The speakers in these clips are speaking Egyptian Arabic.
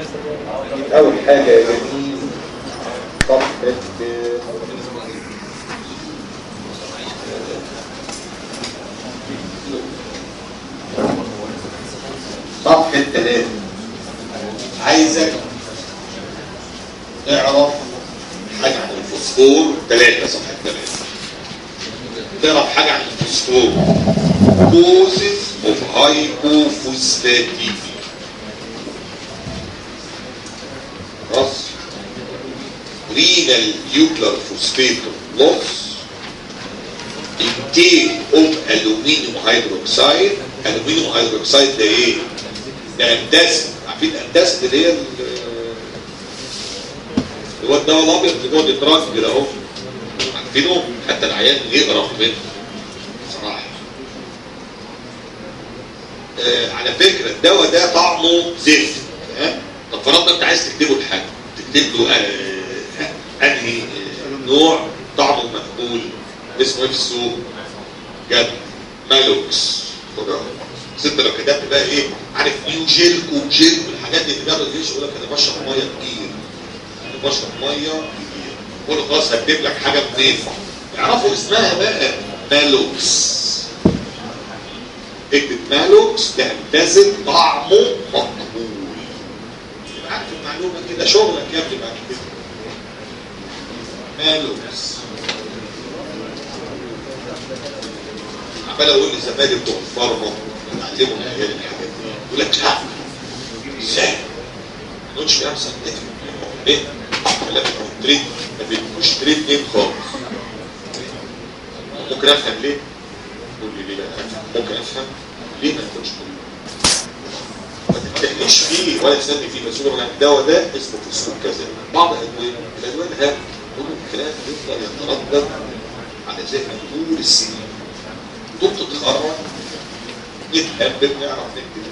اول حاجه يا جميل صفحه صفحه ثلاثه عايزك تعرف حاجه عن الفوسفور ثلاثه صفحه ثلاثه تعرف حاجه عن الفوسفور causes of hypophosphatemia خلاص renal nuclear phosphate loss intake of aluminum hydroxide aluminum hydroxide ده ايه؟ ده انتاسد عارفين انتاسد اللي هي ال- اللي هو الدواء الابيض اللي بيقعد يتراك كده اهو عارفينه حتى العيان يقرف منه صراحه آه على فكره الدواء ده طعمه زفت ها طب فرضنا انت عايز تكتبه لحد تكتب له آه انهي آه نوع طعمه مقبول اسمه ايه في السوق جد مالوكس خد اهو بس انت لو كتبت بقى ايه عارف نيو جيلك وجيلك والحاجات دي اللي بياخد الجيش يقول لك انا بشرب ميه كتير انا بشرب ميه كتير قول له خلاص هكتب لك حاجه منين يعرفوا اسمها بقى مالوكس اكتب مالوكس ده امتازج طعمه مقبول يبقى عارف المعلومه كده شغلك يا ابني بعد كده مالوكس عمال اقول لزمايلي بتوع الفارما نعلمهم العيال الحاجات دي يقول لك لا ازاي؟ ما نقولش كلام ساينتفك ليه؟ لا بيبقوا تريد ما بيبقوش تريد نيم خالص ممكن افهم ليه؟ قول لي ليه بقى ممكن افهم ليه ما يكونش كله ما تتكلمش فيه ولا تسمي فيه بس يقول لك الدواء ده اسمه فوسفور كذا بعض الادويه الادويه الهام كل الكلام يفضل يتردد على ذهنك طول السنين طول تتخرج نتهبل نعرف نكتب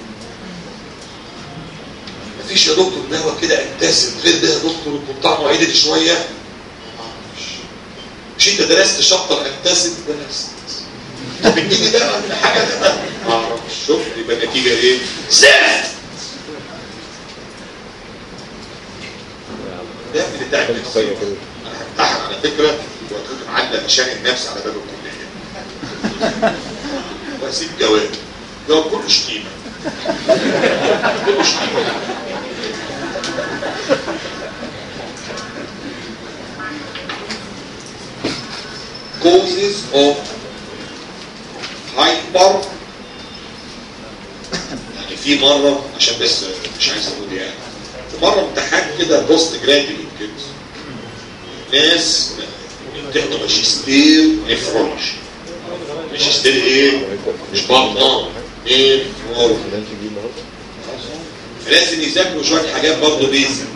مفيش يا دكتور دواء كده انتسب غير ده يا دكتور يكون طعمه عدل شويه معرفش. مش انت درست شابتر انتسب درست طب اديني بقى من حاجه كده ما اعرفش شوف يبقى النتيجه ايه؟ زفت ده اللي تعب نفسي كفايه كده انا هفتحها على فكره وهتكون معلق عشان النفس على باب الكليه واسيب جواب جواب كله شتيمه كله شتيمه causes of hyper يعني في مرة عشان بس مش عايز اقول يعني في مرة امتحان كده بوست جراديويت كده ناس بتاخدوا ماجستير نفرولوجي ماجستير ايه؟ مش باطنة نفرولوجي ده انت تجيب النهارده لازم يذاكروا شويه حاجات برضه بيزك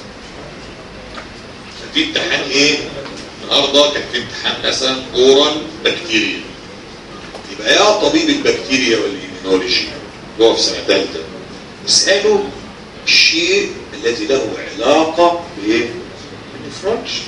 في امتحان ايه النهارده كان في امتحان مثلا اورال بكتيريا يبقى يا طبيب البكتيريا والإيمينولوجي اللي هو في سنه ثالثه اساله الشيء الذي له علاقه بايه؟ بالنفرولوجي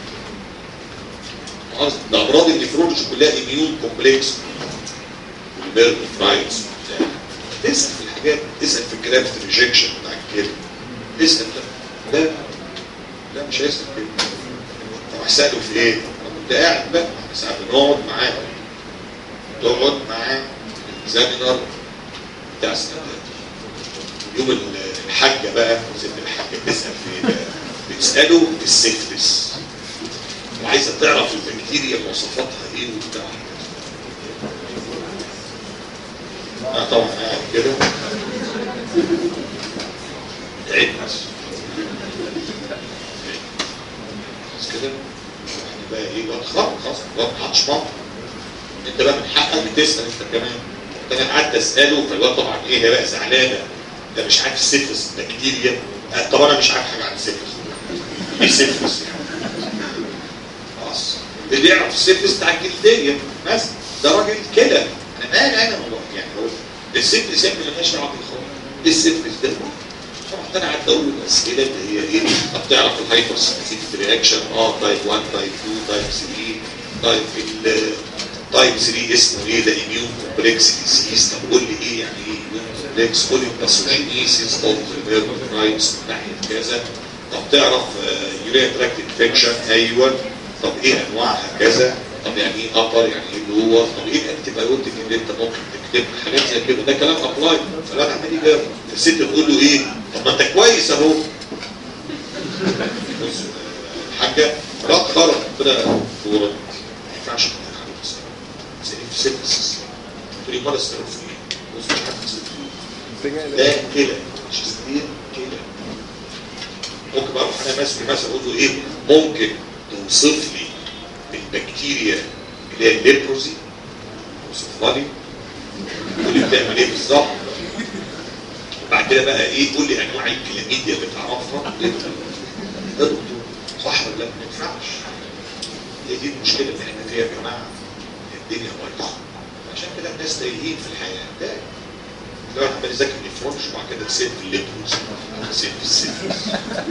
خلاص ده امراض النفرولوجي كلها ايميون كومبلكس والبيرن فرايتس وبتاع اسال في الحاجات اسال في الجرافت ريجكشن بتاع الكلى اسال لا لا لا مش هيسال كده طب هساله في ايه؟ انا كنت قاعد بقى ساعات بنقعد معاه تقعد معاه الاكزامينر بتاع سنه تالتة. يوم الحاجه بقى ست الحاجه بتسال في ايه بقى؟ بتساله في السيفلس وعايزه تعرف البكتيريا مواصفاتها ايه وبتاع انا طبعا قاعد كده تعبت بس كده احنا بقى ايه بقى خلاص خلاص بقى عطشان انت بقى من حقك تسال انت كمان انا قعدت اساله فالواد طبعا ايه هي بقى زعلانه ده مش عارف السيفلس بكتيريا آه، طب انا مش عارف حاجه عن السيفلس ايه سيفلس يعني خلاص اللي يعرف السيفلس بتاع الجلديه بس ده راجل كده انا مالي انا والله يعني هو السيفلس يا ابني مالهاش علاقه بالخمر ايه السيفلس ده؟ رحت انا قعدت اقول له الاسئله اللي هي ايه؟ طب تعرف الهايبر سنسيتيف رياكشن اه تايب 1 تايب 2 تايب 3 تايب ال تايب 3 اسمه ايه ده اميون كومبلكس ديزيز طب قول لي ايه يعني ايه اندكس اوليمباسوجينيسيس اوف رايتس من ناحيه كذا طب تعرف يوريا تراكت انفكشن ايوه طب ايه انواعها كذا طب يعني ايه ابر يعني ايه لور طب ايه الانتي بايوتيك اللي انت ممكن تكتب حاجات زي كده ده كلام ابلاي فالواحد عمال يجاوب الست تقول له ايه طب ما انت كويس اهو بص الحاجه لا خرج كده دورة ما ينفعش تقول حاجه بس زي في سيبس تقول لي مرة استلف ايه بص مش عارف تسلف ده كده مش تسليم كده ممكن بقى انا ماسك مثلا اقول له ايه ممكن توصف لي البكتيريا اللي هي الليبروزي توصفها لي تقول لي بتعمل ايه بالظبط بعد كده بقى ايه قول لي انواع الكلاميديا اللي تعرفها ده دكتور صح ولا لا ما ينفعش هي دي المشكله اللي احنا فيها يا جماعه الدنيا بايظه عشان كده الناس تايهين في الحياه ده لو واحد عمال يذاكر الفرنش وبعد كده تسيب في الليبروز تسيب في السيفس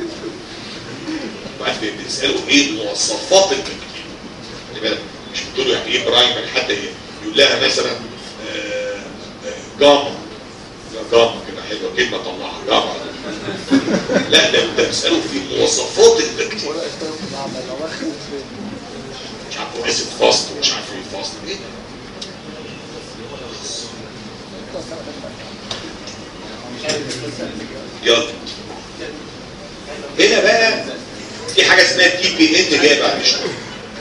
وبعدين بتساله ايه مواصفات البكتيريا خلي بالك مش بتقول له يعني ايه برايمر حتى يقول لها مثلا آه، آه، جاما لا جاما كده حلوه كلمه طلعها جاما لا ده انت بتساله في مواصفات البكتيريا ولا اشتغل في المعمل او اخر مش عارف هو اسم فاست ومش عارف ايه فاست ايه ده؟ يلا هنا بقى في حاجه اسمها تي بي ان جايه بعد شويه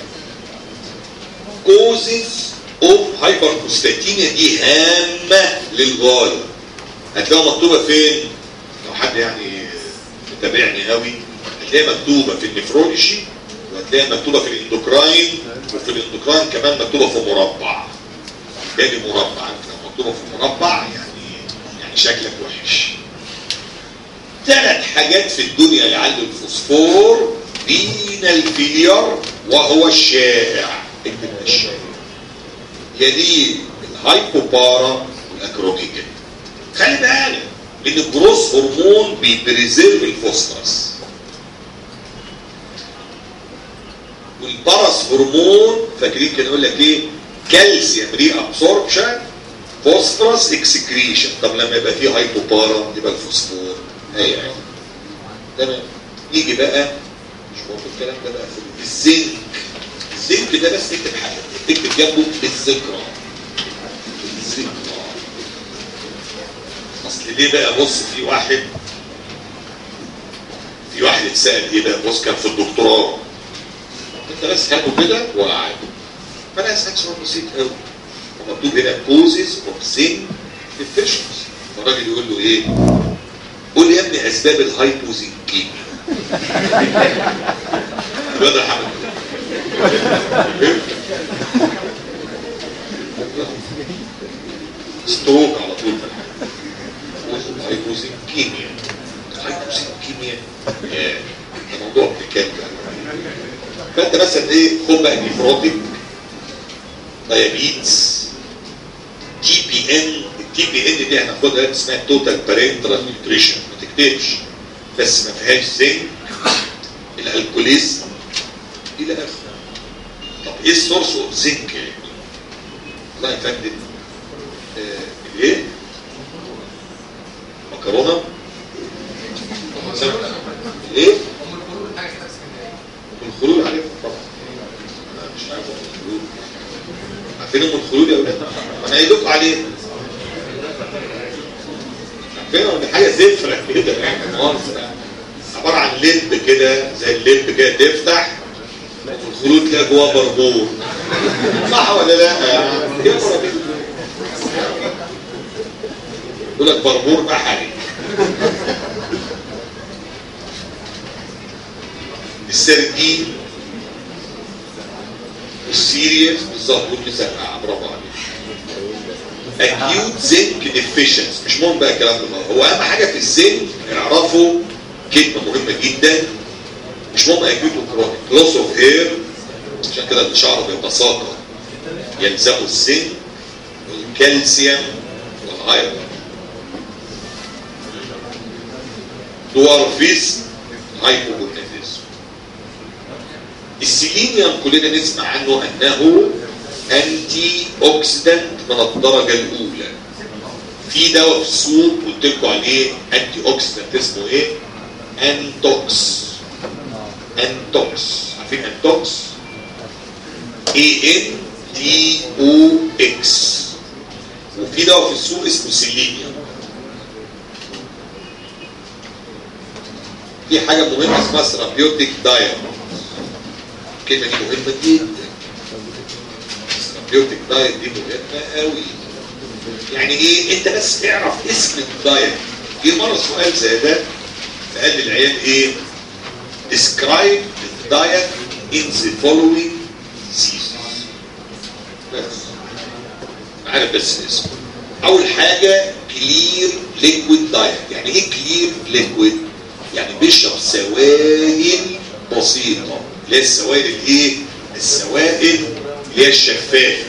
كوزز اوف هايبركوستاتينيا دي هامه للغايه هتلاقيها مكتوبه فين؟ لو حد يعني متابعني قوي هتلاقيها مكتوبه في النفرولوجي وهتلاقيها مكتوبه في الاندوكراين وفي الاندوكراين كمان مكتوبه في مربع تاني مربع انت لو مكتوبه في مربع يعني يعني شكلك وحش ثلاث حاجات في الدنيا يعلوا الفوسفور رينال فيلير وهو الشائع اكتب الشائع يليه الهايبوبارا والاكروميجا خلي بالك ان الجروس هرمون بيبريزيرف الفوسفورس والبارس هرمون فاكرين كان يقول لك ايه كالسيوم ري ابسوربشن فوسفورس اكسكريشن طب لما يبقى فيه هايبوبارا يبقى الفوسفور اي يعني تمام يجي بقى مش موجود الكلام ده بقى في الزنك الزنك ده بس اكتب حاجه اكتب جنبه الذكرى الذكرى اصل ليه بقى بص في واحد في واحد اتسال ايه بقى بص كان في الدكتوراه انت بس هاته كده وقعد فانا اسالك سؤال بسيط قوي ومكتوب هنا كوزز اوف زنك ديفيشنسي فالراجل يقول له ايه؟ قول لي يا ابني اسباب الهايبوزنكيميا الواد راح عمل كده. ستروك على طول هايبوزنكيميا هايبوزنكيميا يا ده موضوع بكام فانت مثلا ايه خد بقى نيفروتيك دايابيتس تي بي ان التي بي ان دي هناخدها اسمها توتال بارنترال نيوتريشن ما تكتبش بس ما فيهاش زنك الالكوليزم الى اخره طب ايه السورس اوف زنك يعني؟ والله يا فندم آه، الايه؟ مكرونه سمك ايه؟ الخلول عليكم طبعا انا مش عارف ام الخلول عارفين ام الخلول يا ولاد انا قايل لكم عليه عارفين دي حاجه زفره كده يعني مؤاخذة يعني. عباره عن لب كده زي اللب كده تفتح والخلود تلاقي جواه بربور صح ولا لا؟ يعني كده بربور. يقول لك بربور بحري السردين السيريس بالظبط قلت سرقع برافو عليك acute zinc deficiency مش مهم بقى الكلام ده هو اهم حاجه في الزنك اعرفوا كلمه مهمه جدا مش مهم acute وكرونيك loss of hair عشان كده الشعر بيتساقط يلزمه الزنك والكالسيوم والايرون دوارفيزم هايبوجونيفيزم السيلينيوم كلنا نسمع عنه انه انتي اوكسيدنت من الدرجه الاولى في دواء في السوق قلت لكم عليه انتي اوكسيدنت اسمه ايه؟ انتوكس انتوكس عارفين انتوكس؟ اي ان تي او اكس وفي دواء في السوق اسمه سيلينيوم في حاجه مهمه اسمها ثيرابيوتيك دايت الكلمه دي مهمه جدا ثيرابيوتيك دايت دي مهمه قوي يعني ايه انت بس اعرف اسم الدايت جه مره سؤال زي ده فقال للعيال ايه describe the diet in the following seasons بس عارف بس اسم اول حاجه كلير ليكويد دايت يعني ايه كلير ليكويد يعني بيشرب سوائل بسيطه اللي هي السوائل الايه السوائل اللي هي الشفافه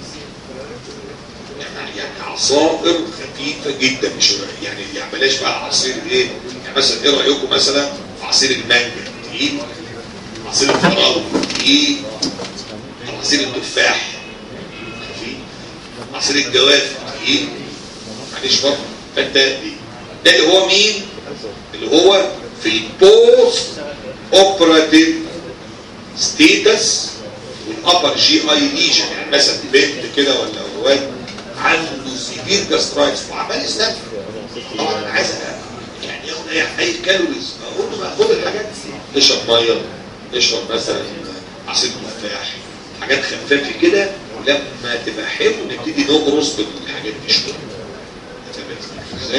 يعني يعني عصائر خفيفه جدا مش يعني يعني بلاش بقى عصير ايه يعني مثلا ايه رايكم مثلا عصير المانجا تقيل عصير الفراوله تقيل عصير التفاح خفيف عصير الجوافه تقيل معلش برضه فانت ده اللي هو مين؟ اللي هو في البوست اوبراتيف ستيتس والابر جي اي ليجن يعني مثلا بنت كده ولا واد عنده سيفير جاسترايتس وعمال يستنفر طبعا انا عايز يعني ياخد اي اي كالوريز اقول له بقى خد الحاجات دي اشرب ميه اشرب مثلا عصير تفاح حاجات خفافه كده ولما تبقى حلو نبتدي نغرس بالحاجات دي شويه ازاي؟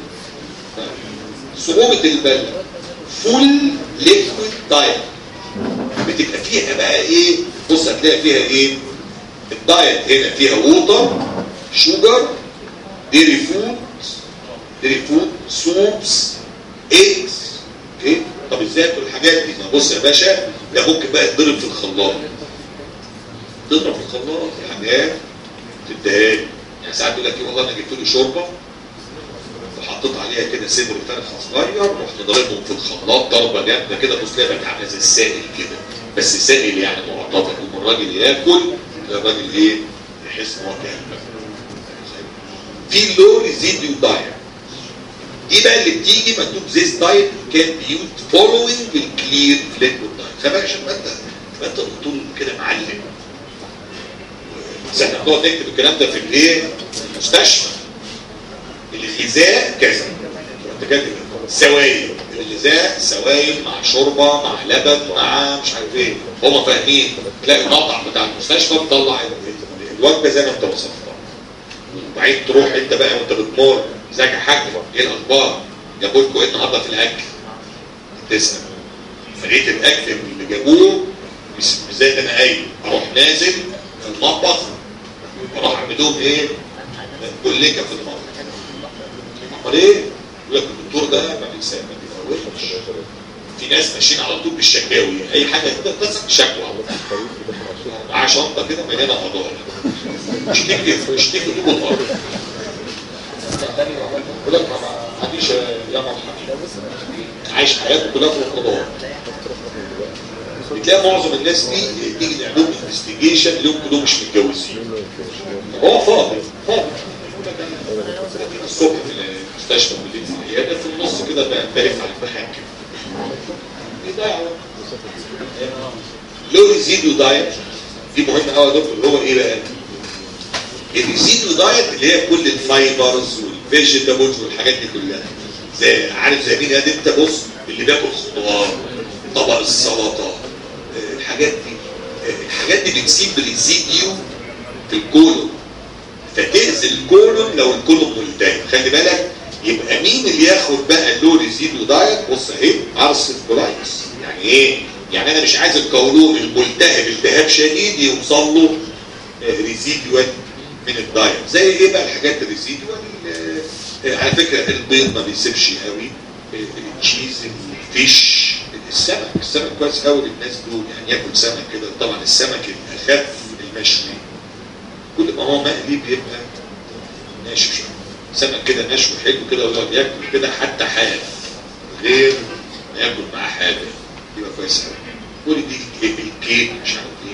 صعوبة البلد فول ليكويد دايت بتبقى فيها بقى ايه بص هتلاقي فيها ايه الدايت هنا فيها ووتر شوجر ديري فود ديري فود سوبس ايجز اوكي طب ازاي تاكل الحاجات دي ما بص يا باشا ده ممكن بقى تضرب في الخلاط تضرب في الخلاط حاجات تديها لي يعني ساعات يقول لك ايه والله انا جبت له شوربه وحطيت عليها كده صدر فرخه صغير ورحت ضاربهم في الخلاط ضربه جامده كده بص تلاقي بقت عامله زي السائل كده بس سائل يعني معتبر لما الراجل ياكل الراجل ايه يحس ان هو كامل في لو ريزيديو دايت دي بقى اللي بتيجي مكتوب زيس دايت كان بيوت فولوينج الكلير ليكويد دايت خلي عشان ما انت ما انت دكتور كده معلم بس احنا بنقعد نكتب الكلام ده في الايه؟ في المستشفى الغذاء كذا انت كاتب سوائل الغذاء سوائل مع شوربه مع لبن مع مش عارف ايه هم فاهمين تلاقي المطعم بتاع المستشفى مطلع الوجبه زي ما انت وصفتها وبعدين تروح انت بقى وانت بتمر ازيك يا حاج ايه الاخبار جابوا لكم ايه النهارده في الاكل تسال فلقيت الاكل اللي جابوه مش مش زي ما انا قايل اروح نازل في المطبخ اروح اعمل لهم ايه كليكه في المطبخ امال ايه يقول لك الدكتور ده ما بيسال ما بيفوتش في ناس ماشيين على طول بالشكاوي اي حاجه كده تمسك شكوى معاه شنطه كده مليانه قضايا اشتكي اشتكي طوب الارض يقول لك ما عنديش يا مرحبا عايش حياته كلها في القضاء بتلاقي معظم الناس دي تيجي نعمل لهم انفستيجيشن لهم كلهم مش متجوزين هو فاضي فاضي الصبح في المستشفى بالليل في العياده في النص كده بلف على المحاكم بيضيع لو ريزيديو دايت دي مهمه قوي يا دكتور هو ايه بقى؟ الريزيديو دايت اللي هي كل الفايبرز والفيجيتابلز والحاجات دي كلها زي عارف زي مين انت بص اللي بياكل خضار طبق السلطه الحاجات دي الحاجات دي بتسيب ريزيديو في الكولون فتأذي الكولون لو الكولون ملتهب خلي بالك يبقى مين اللي ياخد بقى اللو ريزيديو دايت بص اهي ارسل كولايتس يعني ايه يعني انا مش عايز القولون الملتهب التهاب شديد يوصل له ريزيديوال من الدايت زي ايه بقى الحاجات الريزيديوال على فكره البيض ما بيسيبش قوي التشيز الفيش السمك السمك كويس قوي للناس دول يعني ياكل سمك كده طبعا السمك الاخف المشوي كل ما هو مقلي بيبقى ناشف شويه سمك كده ناشف حلو كده ويقعد ياكل كده حتى حاف غير ما ياكل معاه حاجه يبقى كويس قوي كل دي الكيك مش عارف ايه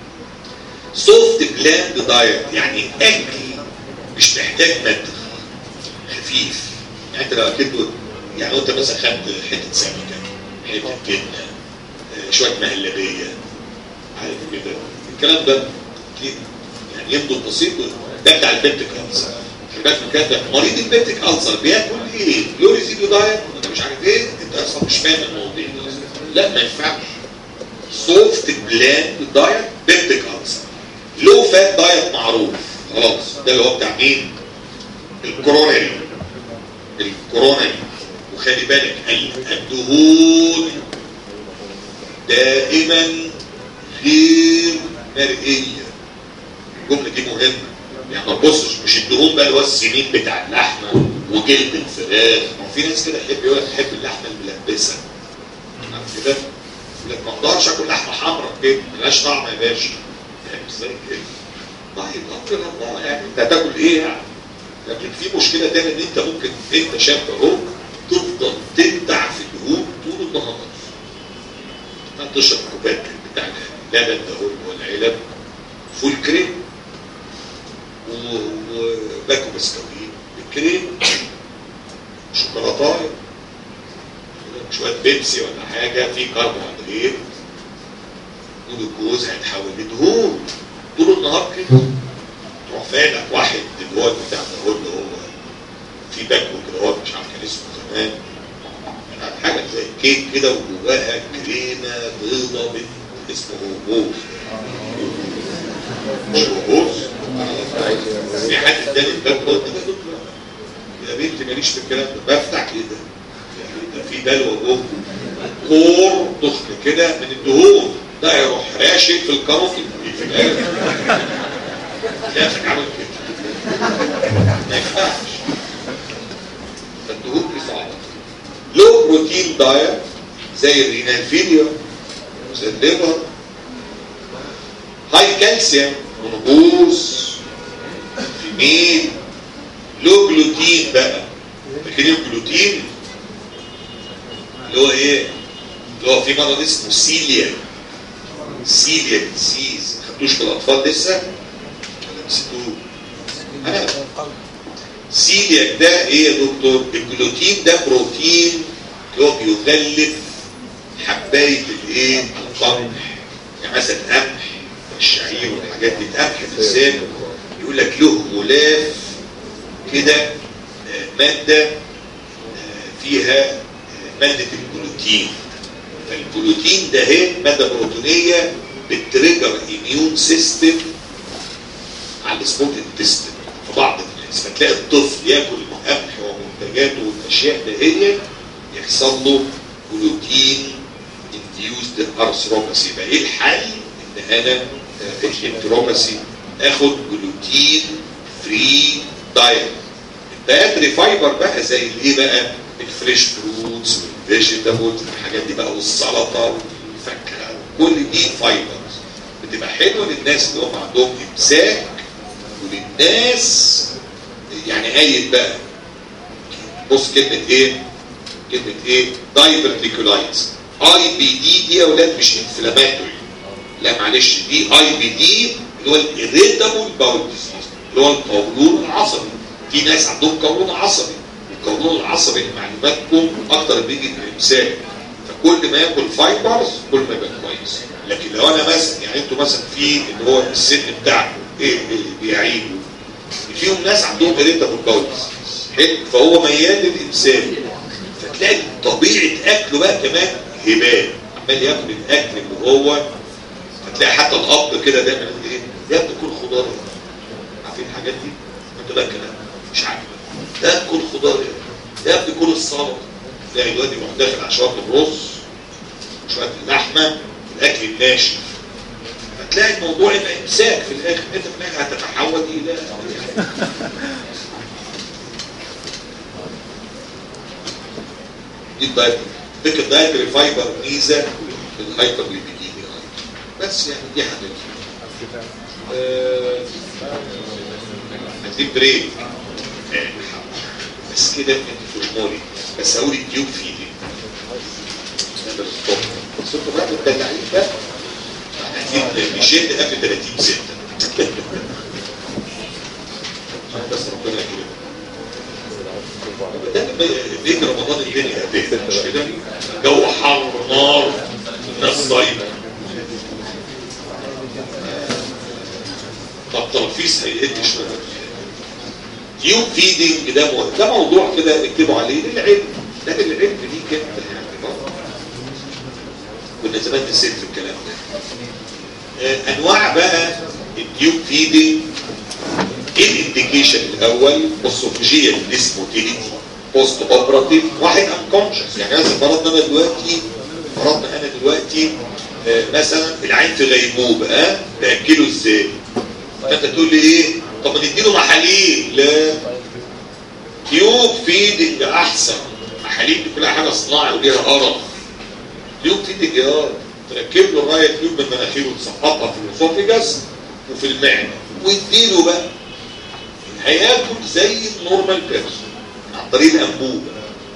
سوفت بلاند دايت يعني اكل مش محتاج مدخ خفيف يعني انت لو اكلت يعني لو انت مثلا خدت حته سمكه حته جبنه آه، شويه مهلبيه عارف كده الكلام ده أكيد يعني يبدو البسيط ده بتاع البنتك ألسر خلي بالك من كده مريض البنتك ألسر بياكل ايه؟ لوري زيرو دايت ولا مش عارف ايه انت اصلا مش فاهم المواضيع دي لا ما ينفعش سوفت بلاند دايت بنتك ألسر لو فات دايت معروف خلاص ده اللي هو بتاع مين؟ الكورونري الكورونري وخلي بالك الدهون دائما غير مرئية الجملة دي مهمة يعني ما تبصش مش الدهون بقى اللي هو السمين بتاع اللحمة وجلد الفراخ ما هو في ناس كده يحب يقول لك تحب اللحمة الملبسة عارف كده؟ يقول لك ما اقدرش اكل لحمة حمراء كده ملهاش طعم يا باشا يعني ازاي كده؟ طيب امر الله يعني انت هتاكل ايه يعني؟ لكن في مشكلة تانية ان انت ممكن انت شاب اهو تفضل تندع في الدهون طول النهار تشرب كوبايه بتاع اللبن ده هو والعلب فول كريم و- وباكو بسكويت بالكريم شوكولاتايه شويه بيبسي ولا حاجه في كربوهيدرات جلوكوز هيتحول لدهون طول النهار كده تروح فالك واحد اللي هو بتاع ده هو اللي هو في باكو كده هو مش عارف كان اسمه زمان يعني حاجه زي كيك كده وجواها كريمه بيضه بنت اسمه هوبوز مش هوبوز في حد اداني الباكو قلت له يا بنتي ماليش في الكلام ده بفتح كده يعني ده في بلوى جوه كور تخن كده من الدهون ده يروح راشق في الكاروتي في الاخر تلاقيك عامل كده ما ينفعش فالدهون دي صعبه لو بروتين دايت زي الرينال فيليا زي الليفر هاي كالسيوم منبوس فيميل لو جلوتين بقى فاكرين الجلوتين اللي هو ايه اللي هو في مرض اسمه سيليا سيليا ديزيز ما خدتوش في الاطفال لسه ولا نسيتوه انا سيلياك ده ايه يا دكتور الجلوتين ده بروتين اللي هو بيغلف حبايه الايه القمح يعني مثلا قمح الشعير والحاجات دي القمح بالذات يقول لك له غلاف كده آه، ماده آه، فيها آه، ماده الجلوتين فالجلوتين ده هي ماده بروتينيه بتريجر اميون سيستم على السموك انتستين في بعض الناس فتلاقي الطفل ياكل القمح ومنتجاته والاشياء دهيت يحصل له جلوتين انديوزد ارثروباسي يبقى ايه الحل ان انا في الانتروباسي اخد جلوتين فري دايت الدايتري فايبر بقى زي الايه بقى الفريش فروتس والفيجيتابلز الحاجات دي بقى والسلطه والفاكهه كل دي فايبرز بتبقى حلوه للناس اللي هم عندهم امساك وللناس يعني قايل بقى بص كلمه ايه كلمه ايه دايبرتيكولايتس اي بي دي دي يا اولاد مش انفلاماتوري لا معلش دي اي بي دي اللي هو الاريتابل باول ديزيز اللي هو القولون العصبي في ناس عندهم قولون عصبي القولون العصبي لمعلوماتكم اكتر بيجي من الامساك فكل ما ياكل فايبرز كل ما يبقى كويس لكن لو انا مثلا يعني انتوا مثلا في اللي هو السن بتاعكم ايه اللي بيعيدوا فيهم ناس عندهم اريتابل باول ديزيز حلو فهو ميال للامساك فتلاقي طبيعه اكله بقى كمان هبال عمال ياكل الاكل اللي هو هتلاقي حتى الاب كده دايما يقول ايه يا ابني كل خضار عارفين الحاجات دي انت بقى كده مش عارف ده كل خضار يا ابني كل السلطه تلاقي الواد يروح داخل على شويه الرز شويه اللحمه الاكل الناشف هتلاقي الموضوع يبقى امساك في الاخر انت في الاخر هتتحول الى دي الدايت فكره الدايتري فايبر ميزه للهايبر ليبيديميا بس يعني دي حاجه آه، هديك بريك آه، بس كده انت في اموري بس اقول التيوب في ايدي انا بالظبط بس انتوا بقى متدلعين بقى هديك بيشد قبل 30 6 بس ربنا يكرمك ده بيجي رمضان الدنيا هتهدى مش كده جو حر نار الناس صايمه طب ترفيس هيقل شويه تيوب فيدنج ده مو... ده موضوع كده اكتبوا عليه للعلم لكن العلم دي كانت يعني برضه. كنا زمان نسيت في الكلام ده آه، انواع بقى التيوب فيدنج ايه الانديكيشن الاول اسوفجيال ديسموتيليتي بوست اوبراتيف واحد انكونشس يعني مثلا فرضنا انا دلوقتي فرضنا انا دلوقتي آه، مثلا العين في غيبوبه ها باكله ازاي فانت تقول لي ايه طب ما نديله محاليل لا تيوب فيدنج احسن محاليل دي كلها حاجه صناعي وليها قرف تيوب فيدنج اه تركب له الرايه تيوب من مناخيره وتسقطها في الاسوفيجاس وفي المعده واديله بقى هياكل زي النورمال بيرسون عن طريق الانبوبه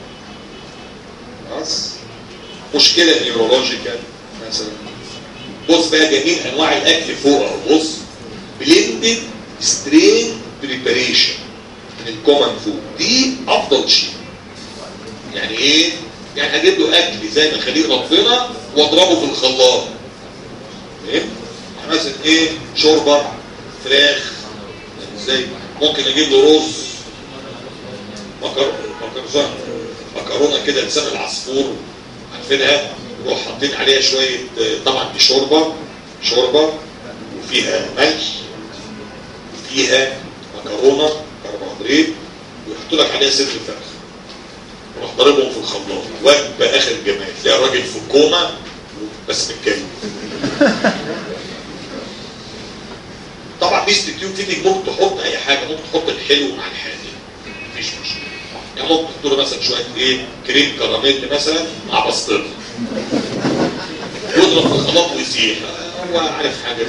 خلاص مشكله نيورولوجيكال مثلا بص بقى جميع انواع الاكل فوق اهو بص بلندد سترين بريباريشن من الكومن فود دي افضل شيء يعني ايه يعني اجيب له اكل زي ما خليق ربنا واضربه في الخلاط فاهم يعني مثلا ايه شوربه فراخ ازاي ممكن اجيب له رز مكر- مكرونه مكرونه كده لسان العصفور عارفينها نروح حاطين عليها شويه آه، طبعا دي شوربه شوربه وفيها ملح وفيها مكرونه كربوهيدرات ويحطوا لك عليها صدر فراخ وراح ضاربهم في الخلاط وجبه اخر جمال تلاقي الراجل في كوما بس متكلم طبعا ميزه التيوب فيدنج ممكن تحط اي حاجه ممكن تحط الحلو مع الحادق مفيش مشكله يعني ممكن تحط له مثلا شويه ايه كريم كراميل مثلا مع بسطرمه يضرب في الخلاط ويسيح هو عارف حاجه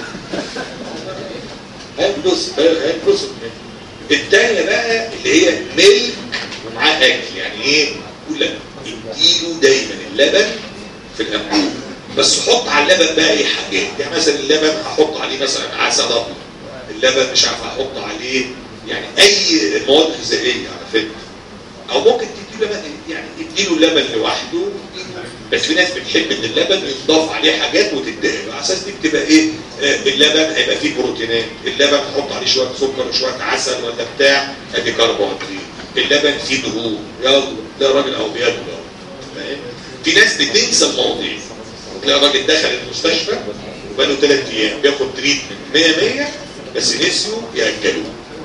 هيبلس هيبلس التانية بقى اللي هي ميلك ومعاه اكل يعني ايه يقول لك اديله دايما اللبن في الانبوب بس حط على اللبن بقى اي حاجات يعني مثلا اللبن هحط عليه مثلا عسل ابيض اللبن مش عارف هحط عليه يعني اي مواد غذائيه على فكره او ممكن تديله لبن يعني تديله اللبن لوحده بس في ناس بتحب ان اللبن يضاف عليه حاجات وتديها على اساس دي بتبقى ايه آه اللبن هيبقى فيه بروتينات اللبن تحط عليه شويه سكر وشويه عسل ولا بتاع ادي كربوهيدرات اللبن فيه دهون يلا ده راجل او بياكل أهو. فاهم في ناس بتنسى المواضيع تلاقي راجل دخل المستشفى وبقاله ثلاث ايام بياخد تريتمنت 100 100 بس نسيوا ياكلوه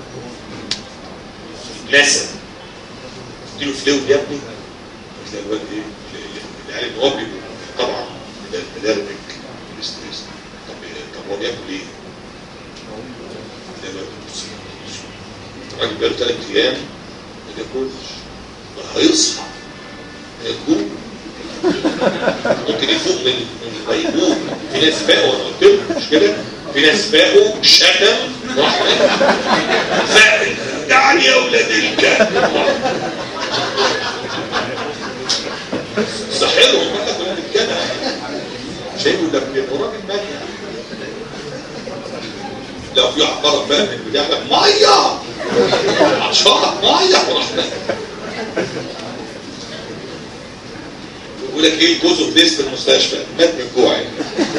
نسى اديله فلويد يا ابني تلاقي الواد ايه العيال ان هو بيبقى طبعا ده مدربك الاستريس طب طب هو بياكل ايه؟ ده الواد بص- الراجل بقاله ثلاث ايام ما بياكلش هيصحى هيجوع ممكن يفوق من من غيبوبه في ناس فاقوا انا قلت لكم مش كده في ناس فاقوا شتم راح فاق يعني يا ولاد الكلب صحيلهم بقى كنا بنتكلم شايفوا ده الراجل مات لو في عقارب بقى من بتاع لك ميه عطشان ميه وراح مات. يقول لك ايه جوز اوف ديس في المستشفى مات من الجوع يعني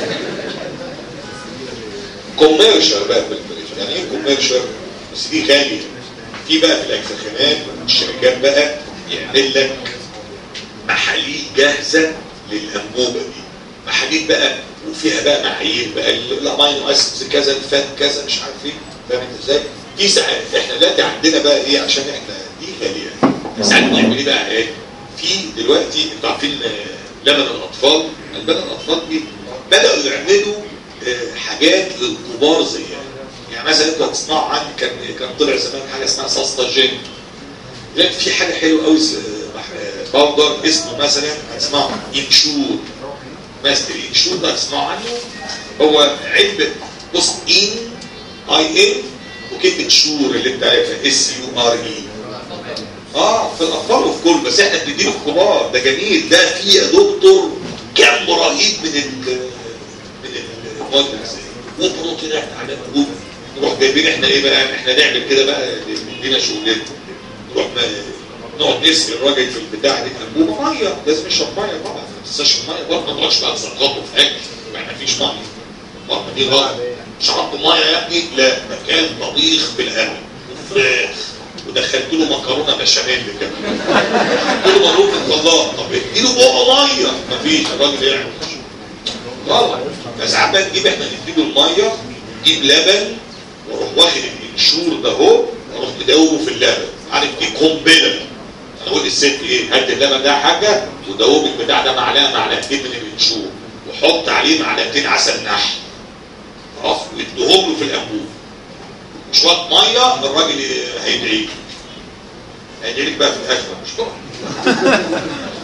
كوميرشال بقى في البريشن يعني ايه كوميرشال بس دي غاليه في بقى في الاجزخانات الشركات بقى يعمل لك محاليل جاهزه للانبوبه دي محاليل بقى وفيها بقى معايير بقى الامينو اسيدز كذا الفات كذا مش عارف ايه فاهم انت ازاي؟ دي ساعات احنا دلوقتي عندنا بقى ايه عشان احنا دي غاليه ساعات بنعمل ايه بقى ايه؟ في دلوقتي انتوا عارفين آه، لبن الاطفال لبن الاطفال دي بداوا يعملوا آه، حاجات للكبار زيها يعني مثلا انتوا هتسمعوا عن كان كان طلع زمان حاجه اسمها ساستاجين دلوقتي في حاجه حلوه قوي باودر اسمه مثلا هتسمعوا انشور ماستر انشور ده هتسمعوا عنه هو علبه بص ان اي ان وكلمه شور اللي انت عارفها اس يو ار اي اه في الاطفال وفي كل بس احنا بنديله في الكبار ده جميل ده فيه يا دكتور كم رهيب من ال من المواد الغذائيه وبروتينات على الجوب نروح جايبين احنا ايه بقى احنا نعمل كده بقى ندينا شغلنا نروح ما نقعد نسقي الراجل في البتاع دي انبوبه ميه لازم يشرب ميه طبعا ما تنساش الميه برضه ما تقعدش بقى تزغطه في اكل ما فيش ميه برضه دي غلط شربت ميه يا ابني لا مكان طبيخ بالهواء وفراخ ودخلت له مكرونه بشاميل كده قلت له مبروك الخلاط طب اديله بقى ميه مفيش الراجل يعمل غلط فساعات بقى نجيب احنا نديله الميه نجيب لبن واروح واخد الانشور ده اهو واروح مدوبه في اللبن عارف دي قنبله انا اقول للست ايه هات اللبن ده يا حاجه ودوب البتاع ده معلقه معلقتين من الانشور وحط عليه معلقتين عسل نحل خلاص واديهم له في الانبوب شويه ميه الراجل هيدعي لك هيدعي لك بقى في الاخره مش طبعا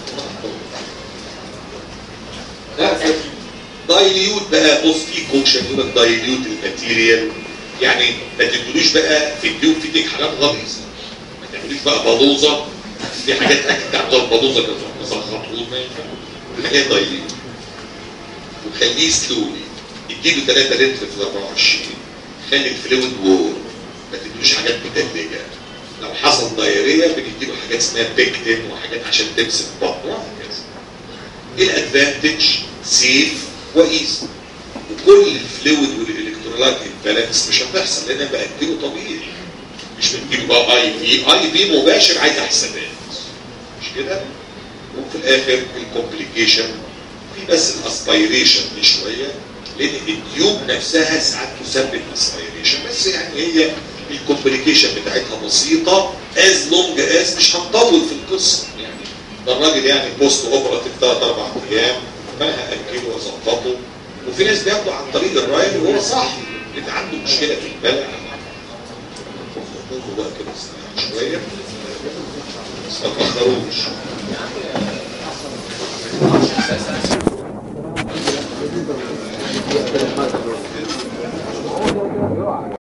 دايليوت بقى بص في كوشن يقول لك دايليوت الماتيريال يعني ما تدلوش بقى في الديوب في ديك حاجات غليظه ما تعملوش بقى بلوزه في حاجات اكل بتاعت البلوزه كده مزخرطوط ما ينفعش حاجات دايليوت وخليه سلولي اديله 3 لتر في ال 24 خلي الفلويد وور ما تدلوش حاجات متلجه لو حصل دايريه بنديله حاجات اسمها بيكتين وحاجات عشان تمسك بطنه وهكذا ايه الادفانتج سيف وايزي وكل الفلويد والالكترولايت امبالانس مش هتحصل لان انا باكله طبيعي مش بنديله بقى اي في اي في مباشر عايز حسابات مش كده وفي الاخر الكومبليكيشن في بس الاسبيريشن دي شويه لان التيوب نفسها ساعات تسبب اسبيريشن بس يعني هي الكومبليكيشن بتاعتها بسيطه از لونج از مش هنطول في القصه يعني ده الراجل يعني بوست اوبراتيف ثلاث اربع ايام فانا هاكله واظبطه وفي ناس بياخدوا عن طريق الرايل وهو صاحي اللي عنده مشكله في البلع بقى كده استنى شويه بس ما تاخروش